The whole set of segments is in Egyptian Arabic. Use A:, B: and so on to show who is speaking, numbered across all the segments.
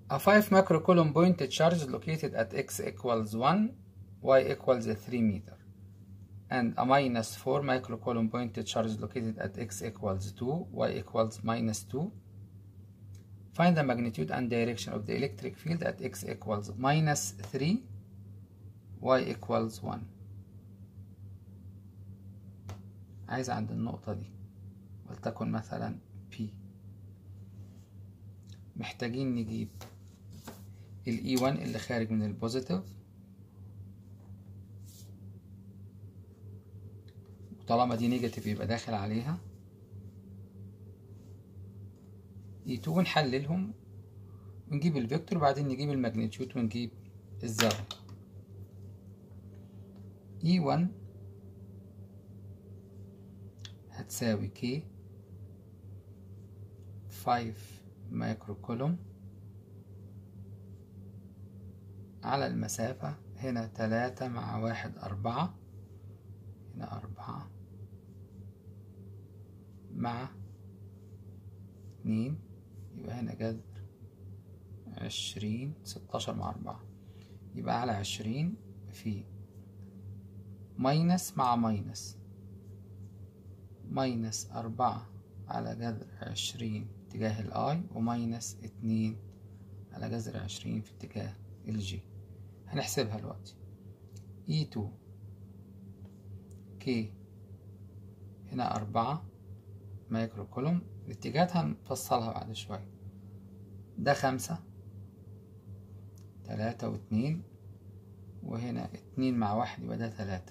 A: A 5 microcoulomb point charge located at x equals 1, y equals 3 meter. And a minus 4 microcoulomb point charge located at x equals 2, y equals minus 2. Find the magnitude and direction of the electric field at x equals minus 3, y equals 1. عايز عند النقطة دي ولتكن مثلا P محتاجين نجيب ال E1 اللي خارج من البوزيتيف وطالما دي نيجاتيف يبقى داخل عليها E2 ونحللهم ونجيب الفيكتور وبعدين نجيب الماجنتيود ونجيب الزاوية E1 هتساوي K 5 مايكرو كولوم على المسافة هنا تلاتة مع واحد أربعة هنا أربعة مع اتنين يبقى هنا جذر عشرين ستاشر مع أربعة يبقى على عشرين في ماينس مع ماينس ماينس أربعة على جذر عشرين اتجاه الآي وماينس اتنين على جذر عشرين في اتجاه الجي هنحسبها دلوقتي اي تو كي هنا أربعة مايكرو كولوم الاتجاهات هنفصلها بعد شوية ده خمسة تلاتة واتنين وهنا اتنين مع واحد يبقى ده تلاتة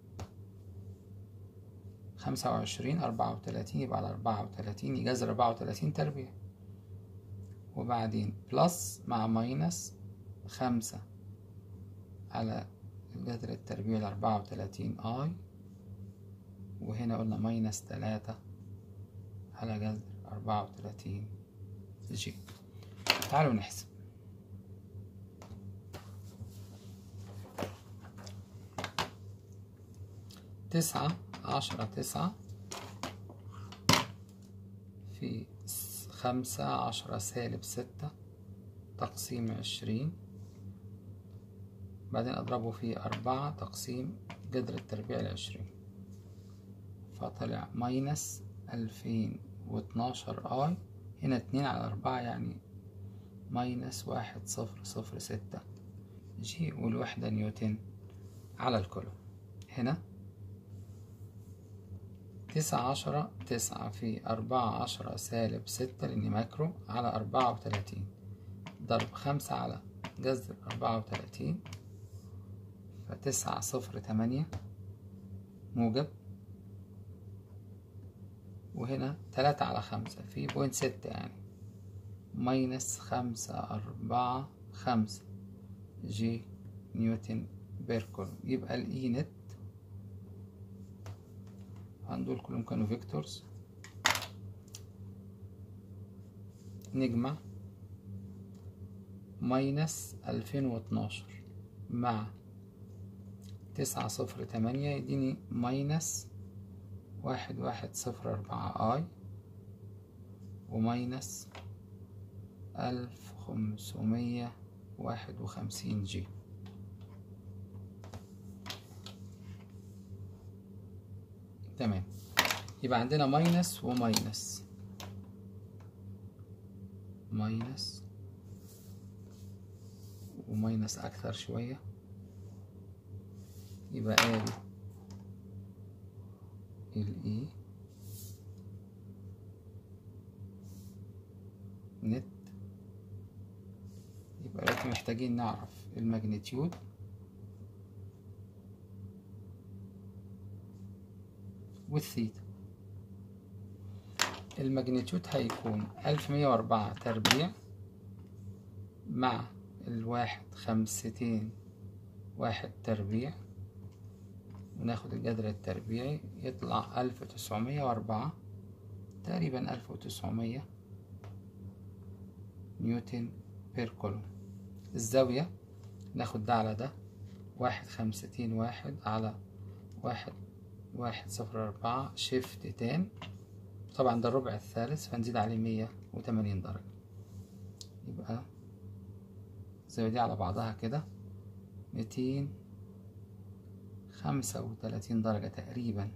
A: خمسة وعشرين أربعة وتلاتين يبقى على أربعة وتلاتين يجذر أربعة وتلاتين تربيع وبعدين بلس مع ماينس خمسة على الجذر التربيع لأربعة وتلاتين آي وهنا قلنا ماينس تلاتة على جذر أربعة وتلاتين جي تعالوا نحسب تسعة عشرة تسعة في خمسة عشرة سالب ستة تقسيم عشرين بعدين أضربه في أربعة تقسيم جذر التربيع العشرين فطلع ماينس ألفين واتناشر آي هنا اتنين على أربعة يعني ماينس واحد صفر صفر ستة جي والوحدة نيوتن على الكولوم هنا تسعة عشرة تسعة في أربعة عشرة سالب ستة لأني ماكرو على أربعة وتلاتين ضرب خمسة على جذر أربعة وتلاتين فتسعة صفر تمانية موجب وهنا تلاتة على خمسة في بوينت ستة يعني ماينس خمسة أربعة خمسة جي نيوتن بيركولوم يبقى الإي نت دول كلهم كانوا فيكتورز نجمع ماينس ألفين واتناشر مع تسعة صفر تمانية يديني ماينس واحد واحد صفر أربعة آي وماينس ألف خمسمية واحد وخمسين جي تمام يبقى عندنا ماينس وماينس ماينس وماينس أكثر شوية يبقى آدي الإي نت يبقى دلوقتي محتاجين نعرف الماجنتيود والثيتا الماجنتيود هيكون ألف مية وأربعة تربيع مع الواحد خمستين واحد تربيع وناخد الجذر التربيعي يطلع ألف تسعمية وأربعة تقريبا ألف وتسعمية نيوتن بير كولوم الزاوية ناخد ده على ده واحد خمستين واحد على واحد واحد صفر أربعة شيفت تان طبعا ده الربع الثالث فنزيد عليه مية وتمانين درجة يبقى الزاوية دي على بعضها كده ميتين خمسة وتلاتين درجة تقريبا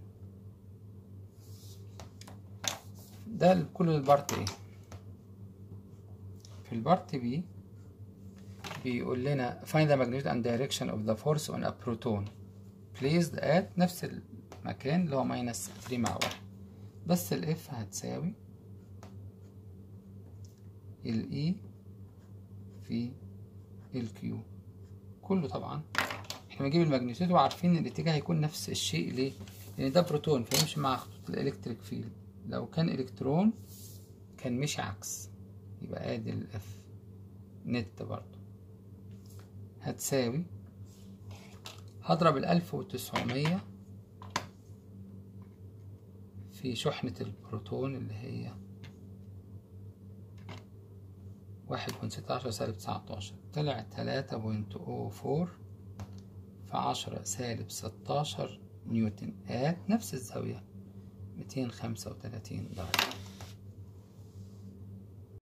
A: ده كل البارت ايه في البارت بي بيقول لنا find the magnitude and direction of the force on a proton placed at نفس المكان اللي هو ماينس 3 مع واحد بس الاف هتساوي الاي في الكيو كله طبعا احنا بنجيب الماجنتيود وعارفين ان الاتجاه هيكون نفس الشيء ليه لان ده بروتون فيمشي مع خطوط الالكتريك فيلد لو كان الكترون كان مشي عكس يبقى ادي الاف نت برضو هتساوي هضرب الألف وتسعمية في شحنة البروتون اللي هي واحد بوينت ستة عشرة سالب تسعتاشر طلع تلاتة بوينت أو فور في عشرة سالب ستاشر نيوتن آت نفس الزاوية ميتين خمسة وتلاتين درجة